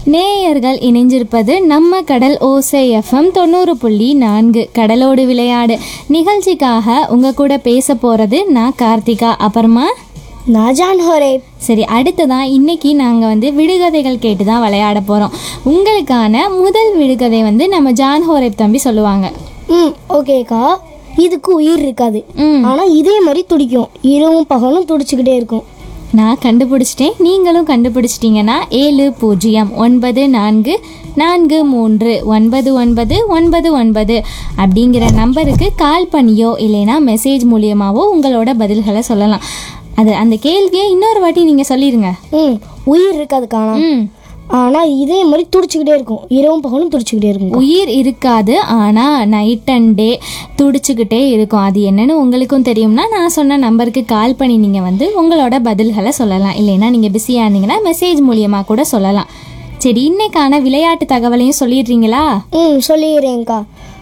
நேயர்கள் இணைஞ்சிருப்பது நம்ம கடல் ஓசை எஃப்எம் தொண்ணூறு புள்ளி நான்கு கடலோடு விளையாடு நிகழ்ச்சிக்காக உங்க கூட பேச போறது நான் கார்த்திகா அப்புறமா நாஜான் ஹோரே சரி அடுத்ததான் இன்னைக்கு நாங்கள் வந்து விடுகதைகள் கேட்டு தான் விளையாட போகிறோம் உங்களுக்கான முதல் விடுகதை வந்து நம்ம ஜான் ஹோரேப் தம்பி சொல்லுவாங்க ம் ஓகேக்கா இதுக்கு உயிர் இருக்காது ம் ஆனால் இதே மாதிரி துடிக்கும் இரவும் பகலும் துடிச்சுக்கிட்டே இருக்கும் நான் கண்டுபிடிச்சிட்டேன் நீங்களும் கண்டுபிடிச்சிட்டிங்கன்னா ஏழு பூஜ்ஜியம் ஒன்பது நான்கு நான்கு மூன்று ஒன்பது ஒன்பது ஒன்பது ஒன்பது அப்படிங்கிற நம்பருக்கு கால் பண்ணியோ இல்லைன்னா மெசேஜ் மூலியமாவோ உங்களோட பதில்களை சொல்லலாம் அது அந்த கேள்வியை இன்னொரு வாட்டி நீங்கள் சொல்லிடுங்க ம் உயிர் இருக்காது காணா ம் ஆனால் இதே மாதிரி துடிச்சுக்கிட்டே இருக்கும் இரவும் பகலும் துடிச்சுக்கிட்டே இருக்கும் உயிர் இருக்காது ஆனால் நைட் அண்ட் டே துடிச்சுக்கிட்டே இருக்கும் அது என்னன்னு உங்களுக்கும் தெரியும்னா நான் சொன்ன நம்பருக்கு கால் பண்ணி நீங்கள் வந்து உங்களோட பதில்களை சொல்லலாம் இல்லைன்னா நீங்கள் பிஸியாக இருந்தீங்கன்னா மெசேஜ் மூலியமாக கூட சொல்லலாம் சரி இன்னைக்கான விளையாட்டு தகவலையும் சொல்லிடுறீங்களா ம் சொல்லிடுறேன்க்கா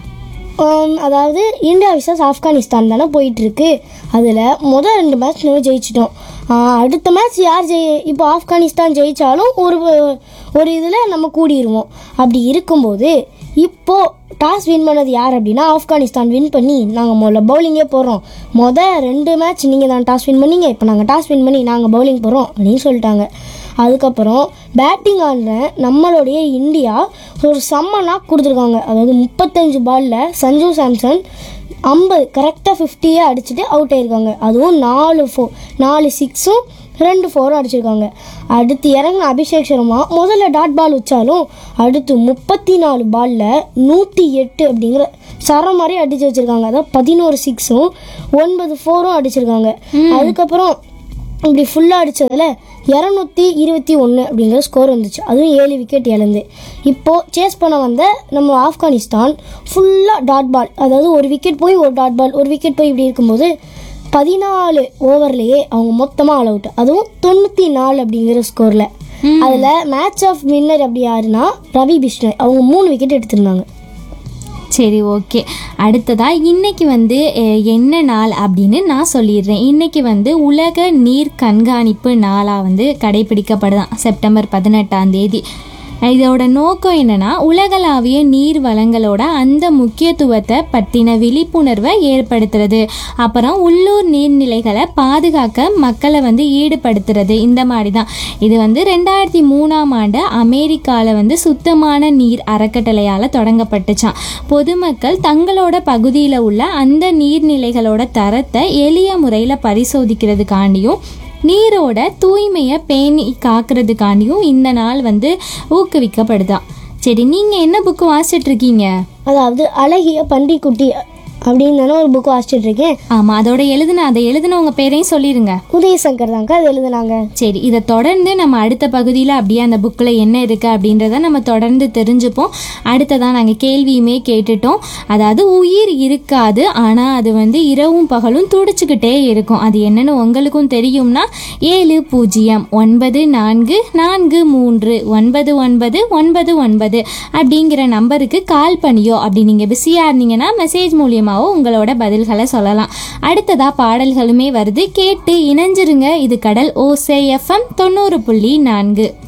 ஆம், அதாவது இந்தியா விசஸ் ஆப்கானிஸ்தான் தானே போயிட்டுருக்கு அதில் முதல் ரெண்டு மேட்ச் நம்ம ஜெயிச்சிட்டோம் ஆ, அடுத்த மேட்ச் யார் ஜெயி இப்போ ஆப்கானிஸ்தான் ஜெயித்தாலும் ஒரு ஒரு இதில் நம்ம கூடிடுவோம் அப்படி இருக்கும்போது இப்போது டாஸ் வின் பண்ணது யார் அப்படின்னா ஆப்கானிஸ்தான் வின் பண்ணி நாங்கள் முதல்ல பவுலிங்கே போடுறோம் மொதல் ரெண்டு மேட்ச் நீங்கள் தான் டாஸ் வின் பண்ணீங்க இப்போ நாங்கள் டாஸ் வின் பண்ணி நாங்கள் பவுலிங் போடுறோம் அப்படின்னு சொல்லிட்டாங்க அதுக்கப்புறம் பேட்டிங் ஆடின நம்மளுடைய இந்தியா ஒரு செம்ம நாக் கொடுத்துருக்காங்க அதாவது முப்பத்தஞ்சு பாலில் சஞ்சு சாம்சன் ஐம்பது கரெக்டாக ஃபிஃப்டியே அடிச்சுட்டு அவுட் ஆயிருக்காங்க அதுவும் நாலு ஃபோ நாலு சிக்ஸும் ரெண்டு ஃபோரும் அடிச்சிருக்காங்க அடுத்து இறங்கின அபிஷேக் சர்மா முதல்ல டாட் பால் வச்சாலும் அடுத்து முப்பத்தி நாலு பாலில் நூற்றி எட்டு அப்படிங்கிற சர மாதிரி அடிச்சு வச்சிருக்காங்க அதாவது பதினோரு சிக்ஸும் ஒன்பது ஃபோரும் அடிச்சிருக்காங்க அதுக்கப்புறம் இப்படி ஃபுல்லாக அடித்ததில் இரநூத்தி இருபத்தி ஒன்று அப்படிங்கிற ஸ்கோர் வந்துச்சு அதுவும் ஏழு விக்கெட் இழந்து இப்போது சேஸ் பண்ண வந்த நம்ம ஆப்கானிஸ்தான் ஃபுல்லாக டாட் பால் அதாவது ஒரு விக்கெட் போய் ஒரு டாட் பால் ஒரு விக்கெட் போய் இப்படி இருக்கும்போது பதினாலு ஓவர்லேயே அவங்க மொத்தமாக ஆல் அவுட் அதுவும் தொண்ணூற்றி நாலு அப்படிங்கிற ஸ்கோரில் அதில் மேட்ச் ஆஃப் வின்னர் அப்படி யாருன்னா ரவி பிஷ்ணர் அவங்க மூணு விக்கெட் எடுத்திருந்தாங்க சரி ஓகே அடுத்ததா இன்னைக்கு வந்து அஹ், என்ன நாள் அப்படின்னு நான் சொல்லிடுறேன் இன்னைக்கு வந்து உலக நீர் கண்காணிப்பு நாளாக வந்து கடைபிடிக்கப்படுதான் செப்டம்பர் பதினெட்டாம் தேதி இதோட நோக்கம் என்னன்னா உலகளாவிய நீர் வளங்களோட அந்த முக்கியத்துவத்தை பற்றின விழிப்புணர்வை ஏற்படுத்துறது அப்புறம் உள்ளூர் நீர்நிலைகளை பாதுகாக்க மக்களை வந்து ஈடுபடுத்துறது இந்த மாதிரி தான் இது வந்து ரெண்டாயிரத்தி மூணாம் ஆண்டு அமெரிக்காவில் வந்து சுத்தமான நீர் அறக்கட்டளையால் தொடங்கப்பட்டுச்சாம் பொதுமக்கள் தங்களோட பகுதியில் உள்ள அந்த நீர்நிலைகளோட தரத்தை எளிய முறையில் பரிசோதிக்கிறதுக்காண்டியும் நீரோட தூய்மையை பேணி காக்கிறதுக்காண்டியும் இந்த நாள் வந்து ஊக்குவிக்கப்படுதாம் சரி நீங்கள் என்ன புக்கு வாசிச்சிட்டு இருக்கீங்க அதாவது அழகிய பன்றிக்குட்டி அப்படின்னு தானே ஒரு புக் வாசிச்சுட்டு இருக்கேன் ஆமாம் அதோட எழுதுன அதை எழுதினவங்க பேரையும் சொல்லிடுங்க உதயசங்கர் தாங்க அது எழுதுனாங்க சரி இதை தொடர்ந்து நம்ம அடுத்த பகுதியில் அப்படியே அந்த புக்கில் என்ன இருக்குது அப்படின்றத நம்ம தொடர்ந்து தெரிஞ்சுப்போம் அடுத்ததான் நாங்கள் கேள்வியுமே கேட்டுட்டோம் அதாவது உயிர் இருக்காது ஆனால் அது வந்து இரவும் பகலும் துடிச்சுக்கிட்டே இருக்கும் அது என்னன்னு உங்களுக்கும் தெரியும்னா ஏழு பூஜ்ஜியம் ஒன்பது நான்கு நான்கு மூன்று ஒன்பது ஒன்பது ஒன்பது ஒன்பது அப்படிங்கிற நம்பருக்கு கால் பண்ணியோ அப்படி நீங்கள் பிஸியாக இருந்தீங்கன்னா மெசேஜ் மூலியமாகவோ உங்களோட பதில்களை சொல்லலாம் அடுத்ததா பாடல்களுமே வருது கேட்டு இணைஞ்சிருங்க இது கடல் ஓசை எஃப்எம் தொண்ணூறு புள்ளி நான்கு